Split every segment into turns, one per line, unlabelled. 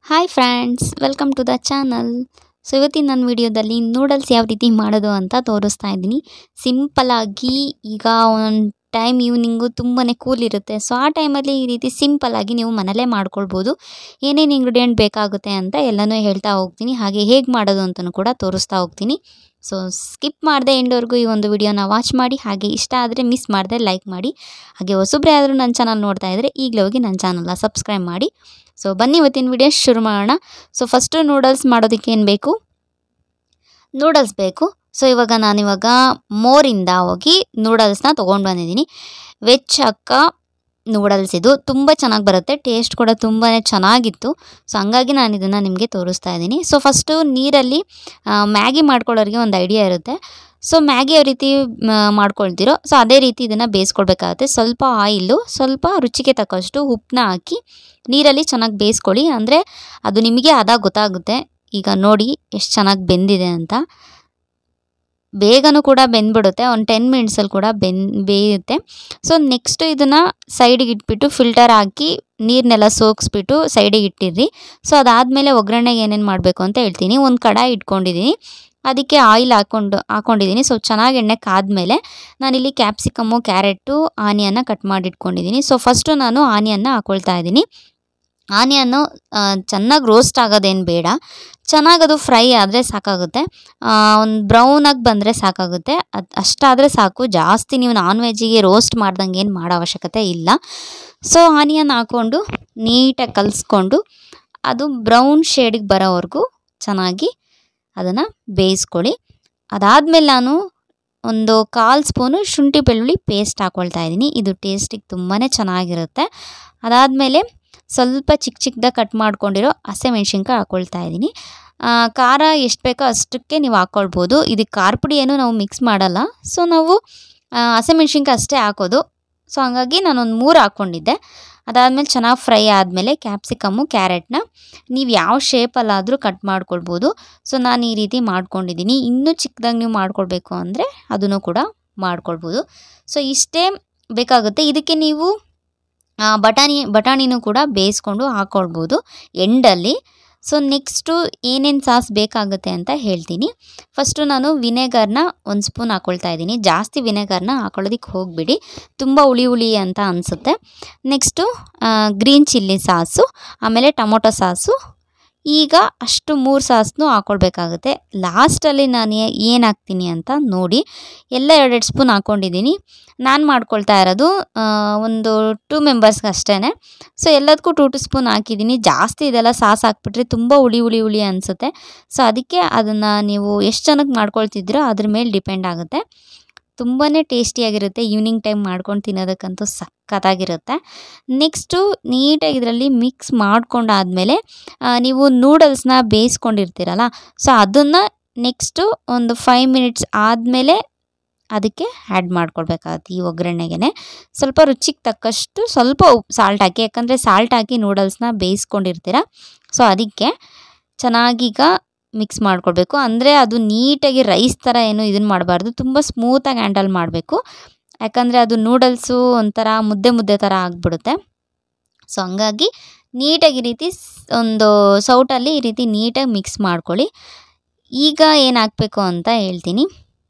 hi friends welcome to the channel so ಇವತ್ತಿನ ನನ್ನ ವಿಡಿಯೋದಲ್ಲಿ ನೂಡಲ್ಸ್ ಯಾವ ರೀತಿ ಮಾಡೋದು ಅಂತ ತೋರಿಸ್ತಾ ಇದ್ದೀನಿ ಸಿಂಪಲಾಗಿ ಈಗ ಒಂದು ಟೈಮ್ ಈವ್ನಿಂಗು ತುಂಬಾ ಕೂಲ್ ಇರುತ್ತೆ ಸೊ ಆ ಟೈಮಲ್ಲಿ ಈ ರೀತಿ ಸಿಂಪಲ್ಲಾಗಿ ನೀವು ಮನೇಲೇ ಮಾಡ್ಕೊಳ್ಬೋದು ಏನೇನು ಇಂಗ್ರೀಡಿಯೆಂಟ್ ಬೇಕಾಗುತ್ತೆ ಅಂತ ಎಲ್ಲನೂ ಹೇಳ್ತಾ ಹೋಗ್ತೀನಿ ಹಾಗೆ ಹೇಗೆ ಮಾಡೋದು ಅಂತಲೂ ಕೂಡ ತೋರಿಸ್ತಾ ಹೋಗ್ತೀನಿ ಸೊ ಸ್ಕಿಪ್ ಮಾಡದೆ ಎಂಡವರೆಗೂ ಈ ಒಂದು ವಿಡಿಯೋನ ವಾಚ್ ಮಾಡಿ ಹಾಗೆ ಇಷ್ಟ ಆದರೆ ಮಿಸ್ ಮಾಡದೆ ಲೈಕ್ ಮಾಡಿ ಹಾಗೆ ಹೊಸಬ್ರೆ ಆದರೂ ನನ್ನ ಚಾನಲ್ ನೋಡ್ತಾ ಇದ್ದರೆ ಈಗಲೇ ಹೋಗಿ ನನ್ನ ಚಾನಲ್ನ ಸಬ್ಸ್ಕ್ರೈಬ್ ಮಾಡಿ ಸೊ ಬನ್ನಿ ಇವತ್ತಿನ ವಿಡಿಯೋ ಶುರು ಮಾಡೋಣ ಸೊ ಫಸ್ಟು ನೂಡಲ್ಸ್ ಮಾಡೋದಕ್ಕೆ ಏನು ಬೇಕು ನೂಡಲ್ಸ್ ಬೇಕು ಸೊ ಇವಾಗ ನಾನಿವಾಗ ಮೋರಿಂದ ಹೋಗಿ ನೂಡಲ್ಸ್ನ ತೊಗೊಂಡು ಬಂದಿದ್ದೀನಿ ವೆಜ್ ಅಕ್ಕ ನೂಡಲ್ಸ್ ಇದು ತುಂಬ ಚೆನ್ನಾಗಿ ಬರುತ್ತೆ ಟೇಸ್ಟ್ ಕೂಡ ತುಂಬಾ ಚೆನ್ನಾಗಿತ್ತು ಸೊ ಹಂಗಾಗಿ ನಾನು ಇದನ್ನು ನಿಮಗೆ ತೋರಿಸ್ತಾ ಇದ್ದೀನಿ ಸೊ ಫಸ್ಟು ನೀರಲ್ಲಿ ಆ, ಮ್ಯಾಗಿ ಮಾಡ್ಕೊಳ್ಳೋರಿಗೆ ಒಂದು ಐಡಿಯಾ ಇರುತ್ತೆ ಸೊ ಮ್ಯಾಗಿ ಯಾವ ರೀತಿ ಮ- ಮಾಡ್ಕೊಳ್ತೀರೋ ಸೊ ಅದೇ ರೀತಿ ಇದನ್ನು ಬೇಯಿಸ್ಕೊಳ್ಬೇಕಾಗತ್ತೆ ಸ್ವಲ್ಪ ಆಯಿಲು ಸ್ವಲ್ಪ ರುಚಿಗೆ ತಕ್ಕಷ್ಟು ಉಪ್ಪನ್ನ ಹಾಕಿ ನೀರಲ್ಲಿ ಚೆನ್ನಾಗಿ ಬೇಯಿಸ್ಕೊಳ್ಳಿ ಅಂದರೆ ಅದು ನಿಮಗೆ ಅದ ಗೊತ್ತಾಗುತ್ತೆ ಈಗ ನೋಡಿ ಎಷ್ಟು ಚೆನ್ನಾಗಿ ಬೆಂದಿದೆ ಅಂತ ಬೇಗನೂ ಕೂಡ ಬೆಂದ್ಬಿಡುತ್ತೆ ಒಂದು ಟೆನ್ ಮಿನಿಟ್ಸಲ್ಲಿ ಕೂಡ ಬೆನ್ ಬೇಯುತ್ತೆ ಸೊ ನೆಕ್ಸ್ಟು ಇದನ್ನು ಸೈಡಿಗೆ ಇಟ್ಬಿಟ್ಟು ಫಿಲ್ಟರ್ ಹಾಕಿ ನೀರನ್ನೆಲ್ಲ ಸೋಗಿಸ್ಬಿಟ್ಟು ಸೈಡಿಗೆ ಇಟ್ಟಿರ್ರಿ ಸೊ ಅದಾದಮೇಲೆ ಒಗ್ಗರಣೆಗೆ ಏನೇನು ಮಾಡಬೇಕು ಅಂತ ಹೇಳ್ತೀನಿ ಒಂದು ಕಡಾಯಿ ಇಟ್ಕೊಂಡಿದ್ದೀನಿ ಅದಕ್ಕೆ ಆಯಿಲ್ ಹಾಕ್ಕೊಂಡು ಹಾಕ್ಕೊಂಡಿದ್ದೀನಿ ಸೊ ಚೆನ್ನಾಗಿ ಎಣ್ಣೆ ಕಾದ್ಮೇಲೆ ನಾನಿಲ್ಲಿ ಕ್ಯಾಪ್ಸಿಕಮ್ಮು ಕ್ಯಾರೆಟು ಆನಿಯನ್ನ ಕಟ್ ಮಾಡಿ ಇಟ್ಕೊಂಡಿದ್ದೀನಿ ಸೊ ಫಸ್ಟು ನಾನು ಆನಿಯನ್ನ ಹಾಕ್ಕೊಳ್ತಾ ಇದ್ದೀನಿ ಆನಿಯನ್ನು ಚೆನ್ನಾಗಿ ರೋಸ್ಟ್ ಆಗೋದೇನು ಬೇಡ ಚೆನ್ನಾಗಿ ಅದು ಫ್ರೈ ಆದರೆ ಸಾಕಾಗುತ್ತೆ ಒಂದು ಬ್ರೌನಾಗಿ ಬಂದರೆ ಸಾಕಾಗುತ್ತೆ ಅದು ಅಷ್ಟಾದರೆ ಸಾಕು ಜಾಸ್ತಿ ನೀವು ನಾನ್ ವೆಜ್ಜಿಗೆ ರೋಸ್ಟ್ ಮಾಡ್ದಂಗೆ ಏನು ಮಾಡೋ ಅವಶ್ಯಕತೆ ಇಲ್ಲ ಸೊ ಆನಿಯನ್ ಹಾಕ್ಕೊಂಡು ನೀಟಾಗಿ ಕಲಿಸ್ಕೊಂಡು ಅದು ಬ್ರೌನ್ ಶೇಡಿಗೆ ಬರೋವರೆಗೂ ಚೆನ್ನಾಗಿ ಅದನ್ನು ಬೇಯಿಸ್ಕೊಳ್ಳಿ ಅದಾದಮೇಲೆ ನಾನು ಒಂದು ಕಾಲು ಸ್ಪೂನು ಶುಂಠಿ ಬೆಳ್ಳುಳ್ಳಿ ಪೇಸ್ಟ್ ಹಾಕ್ಕೊಳ್ತಾ ಇದ್ದೀನಿ ಇದು ಟೇಸ್ಟಿಗೆ ತುಂಬಾ ಚೆನ್ನಾಗಿರುತ್ತೆ ಅದಾದಮೇಲೆ ಸ್ವಲ್ಪ ಚಿಕ್ಕ ಚಿಕ್ಕದಾಗಿ ಕಟ್ ಮಾಡ್ಕೊಂಡಿರೋ ಹಸಿಮೆಣ್ಸಿನ್ಕಾಯಿ ಹಾಕ್ಕೊಳ್ತಾ ಇದ್ದೀನಿ ಆ, ಖಾರ ಎಷ್ಟು ಬೇಕೋ ಅಷ್ಟಕ್ಕೆ ನೀವು ಹಾಕ್ಕೊಳ್ಬೋದು ಇದಕ್ಕೆ ಖಾರ ಪುಡಿ ಏನು ನಾವು ಮಿಕ್ಸ್ ಮಾಡಲ್ಲ ಸೊ ನಾವು ಆ, ಹಸಿಮೆಣ್ಸಿನ್ಕಾಯಿ ಅಷ್ಟೇ ಹಾಕೋದು ಸೊ ಹಂಗಾಗಿ ನಾನೊಂದು ಮೂರು ಹಾಕ್ಕೊಂಡಿದ್ದೆ ಅದಾದಮೇಲೆ ಚೆನ್ನಾಗಿ ಫ್ರೈ ಆದಮೇಲೆ ಕ್ಯಾಪ್ಸಿಕಮ್ಮು ಕ್ಯಾರೆಟ್ನ ನೀವು ಯಾವ ಶೇಪಲ್ಲಾದರೂ ಕಟ್ ಮಾಡ್ಕೊಳ್ಬೋದು ಸೊ ನಾನು ಈ ರೀತಿ ಮಾಡ್ಕೊಂಡಿದ್ದೀನಿ ಇನ್ನೂ ಚಿಕ್ಕದಾಗಿ ನೀವು ಮಾಡ್ಕೊಳ್ಬೇಕು ಅಂದರೆ ಅದನ್ನು ಕೂಡ ಮಾಡ್ಕೊಳ್ಬೋದು ಸೊ ಇಷ್ಟೇ ಬೇಕಾಗುತ್ತೆ ಇದಕ್ಕೆ ನೀವು ಆ, ಬಟಾಣಿ ಬಟಾಣಿನೂ ಕೂಡ ಬೇಯಿಸ್ಕೊಂಡು ಹಾಕ್ಕೊಳ್ಬೋದು ಎಂಡಲ್ಲಿ ಸೊ ನೆಕ್ಸ್ಟು ಏನೇನು ಸಾಸ್ ಬೇಕಾಗುತ್ತೆ ಅಂತ ಹೇಳ್ತೀನಿ ಫಸ್ಟು ನಾನು ವಿನೆಗರ್ನ ಒಂದು ಸ್ಪೂನ್ ಹಾಕ್ಕೊಳ್ತಾ ಇದ್ದೀನಿ ಜಾಸ್ತಿ ವಿನೆಗರ್ನ ಹಾಕೊಳ್ಳೋದಕ್ಕೆ ಹೋಗಿಬಿಡಿ ತುಂಬ ಹುಳಿ ಹುಳಿ ಅಂತ ಅನಿಸುತ್ತೆ ನೆಕ್ಸ್ಟು ಗ್ರೀನ್ ಚಿಲ್ಲಿ ಸಾಸು ಆಮೇಲೆ ಟೊಮೊಟೊ ಸಾಸು ಈಗ ಅಷ್ಟು ಮೂರು ಸಾಸನ್ನು ಹಾಕ್ಕೊಳ್ಬೇಕಾಗುತ್ತೆ ಲಾಸ್ಟಲ್ಲಿ ನಾನು ಏನು ಹಾಕ್ತೀನಿ ಅಂತ ನೋಡಿ ಎಲ್ಲ ಎರಡೆರಡು ಸ್ಪೂನ್ ಹಾಕ್ಕೊಂಡಿದ್ದೀನಿ ನಾನು ಮಾಡ್ಕೊಳ್ತಾ ಇರೋದು ಆ, ಒಂದು ಟೂ ಮೆಂಬರ್ಸ್ಗೆ ಅಷ್ಟೇ ಸೊ ಎಲ್ಲದಕ್ಕೂ ಟೂ ಟು ಸ್ಪೂನ್ ಹಾಕಿದ್ದೀನಿ ಜಾಸ್ತಿ ಇದೆಲ್ಲ ಸಾಸ್ ಹಾಕ್ಬಿಟ್ರೆ ತುಂಬ ಹುಳಿ ಹುಳಿ ಹುಳಿ ಅನಿಸುತ್ತೆ ಸೊ ಅದಕ್ಕೆ ಅದನ್ನು ನೀವು ಎಷ್ಟು ಜನಕ್ಕೆ ಮಾಡ್ಕೊಳ್ತಿದ್ದೀರೋ ಅದ್ರ ಮೇಲೆ ಡಿಪೆಂಡ್ ಆಗುತ್ತೆ ತುಂಬಾ ಟೇಸ್ಟಿಯಾಗಿರುತ್ತೆ ಈವ್ನಿಂಗ್ ಟೈಮ್ ಮಾಡ್ಕೊಂಡು ತಿನ್ನೋದಕ್ಕಂತೂ ಸಖತ್ತಾಗಿರುತ್ತೆ ನೆಕ್ಸ್ಟು ನೀಟಾಗಿ ಇದರಲ್ಲಿ ಮಿಕ್ಸ್ ಮಾಡ್ಕೊಂಡಾದಮೇಲೆ ನೀವು ನೂಡಲ್ಸ್ನ ಬೇಯಿಸ್ಕೊಂಡಿರ್ತೀರಲ್ಲ ಸೊ ಅದನ್ನು ನೆಕ್ಸ್ಟು ಒಂದು ಫೈವ್ ಮಿನಿಟ್ಸ್ ಆದಮೇಲೆ ಅದಕ್ಕೆ ಆ್ಯಡ್ ಮಾಡ್ಕೊಳ್ಬೇಕಾಗತ್ತೆ ಈ ಒಗ್ಗರಣೆಗೆ ಸ್ವಲ್ಪ ರುಚಿಗೆ ತಕ್ಕಷ್ಟು ಸ್ವಲ್ಪ ಉಪ್ಪು ಸಾಲ್ಟ್ ಹಾಕಿ ಯಾಕಂದರೆ ಸಾಲ್ಟ್ ಹಾಕಿ ನೂಡಲ್ಸ್ನ ಬೇಯಿಸ್ಕೊಂಡಿರ್ತೀರ ಸೊ ಅದಕ್ಕೆ ಚೆನ್ನಾಗೀಗ ಮಿಕ್ಸ್ ಮಾಡ್ಕೊಳ್ಬೇಕು ಅಂದರೆ ಅದು ನೀಟಾಗಿ ರೈಸ್ ಥರ ಏನು ಇದನ್ನು ಮಾಡಬಾರ್ದು ತುಂಬ ಸ್ಮೂತಾಗಿ ಹ್ಯಾಂಡಲ್ ಮಾಡಬೇಕು ಯಾಕಂದರೆ ಅದು ನೂಡಲ್ಸು ಒಂಥರ ಮುದ್ದೆ ಮುದ್ದೆ ಥರ ಆಗಿಬಿಡುತ್ತೆ ಸೊ ಹಂಗಾಗಿ ನೀಟಾಗಿ ಈ ರೀತಿ ಸ್- ಒಂದು ಸೌಟಲ್ಲಿ ಈ ರೀತಿ ನೀಟಾಗಿ ಮಿಕ್ಸ್ ಮಾಡ್ಕೊಳ್ಳಿ ಈಗ ಏನು ಹಾಕಬೇಕು ಅಂತ ಹೇಳ್ತೀನಿ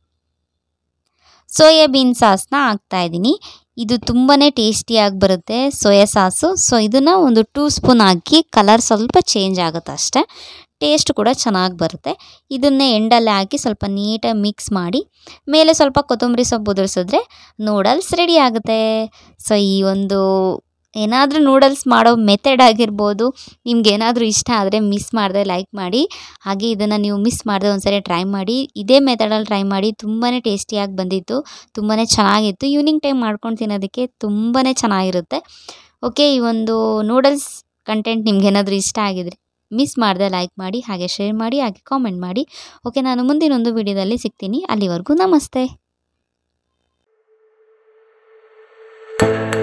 ಸೋಯಾಬೀನ್ ಸಾಸ್ನ ಹಾಕ್ತಾ ಇದ್ದೀನಿ ಇದು ತುಂಬಾ ಟೇಸ್ಟಿಯಾಗಿ ಬರುತ್ತೆ ಸೋಯಾ ಸಾಸು ಸೊ ಇದನ್ನು ಒಂದು ಟೂ ಸ್ಪೂನ್ ಹಾಕಿ ಕಲರ್ ಸ್ವಲ್ಪ ಚೇಂಜ್ ಆಗುತ್ತೆ ಅಷ್ಟೇ ಟೇಸ್ಟ್ ಕೂಡ ಚೆನ್ನಾಗಿ ಬರುತ್ತೆ ಇದನ್ನೇ ಎಂಡಲ್ಲೇ ಹಾಕಿ ಸ್ವಲ್ಪ ನೀಟಾಗಿ ಮಿಕ್ಸ್ ಮಾಡಿ ಮೇಲೆ ಸ್ವಲ್ಪ ಕೊತ್ತಂಬರಿ ಸೊಪ್ಪು ಉದುರಿಸಿದ್ರೆ ನೂಡಲ್ಸ್ ರೆಡಿ ಆಗುತ್ತೆ ಸೊ ಈ ಒಂದು ಏನಾದರೂ ನೂಡಲ್ಸ್ ಮಾಡೋ ಮೆಥಡ್ ಆಗಿರ್ಬೋದು ನಿಮ್ಗೆ ಏನಾದರೂ ಇಷ್ಟ ಆದರೆ ಮಿಸ್ ಮಾಡದೆ ಲೈಕ್ ಮಾಡಿ ಹಾಗೆ ಇದನ್ನು ನೀವು ಮಿಸ್ ಮಾಡದೆ ಒಂದ್ಸರಿ ಟ್ರೈ ಮಾಡಿ ಇದೇ ಮೆಥಡಲ್ಲಿ ಟ್ರೈ ಮಾಡಿ ತುಂಬಾ ಟೇಸ್ಟಿಯಾಗಿ ಬಂದಿತ್ತು ತುಂಬಾ ಚೆನ್ನಾಗಿತ್ತು ಈವ್ನಿಂಗ್ ಟೈಮ್ ಮಾಡ್ಕೊಂಡು ತಿನ್ನೋದಕ್ಕೆ ತುಂಬಾ ಚೆನ್ನಾಗಿರುತ್ತೆ ಓಕೆ ಈ ಒಂದು ನೂಡಲ್ಸ್ ಕಂಟೆಂಟ್ ನಿಮ್ಗೆ ಏನಾದರೂ ಇಷ್ಟ ಆಗಿದ್ರೆ ಮಿಸ್ ಮಾಡದೆ ಲೈಕ್ ಮಾಡಿ ಹಾಗೆ ಶೇರ್ ಮಾಡಿ ಹಾಗೆ ಕಾಮೆಂಟ್ ಮಾಡಿ ಓಕೆ ನಾನು ಮುಂದಿನೊಂದು ವಿಡಿಯೋದಲ್ಲಿ ಸಿಗ್ತೀನಿ ಅಲ್ಲಿವರೆಗೂ ನಮಸ್ತೆ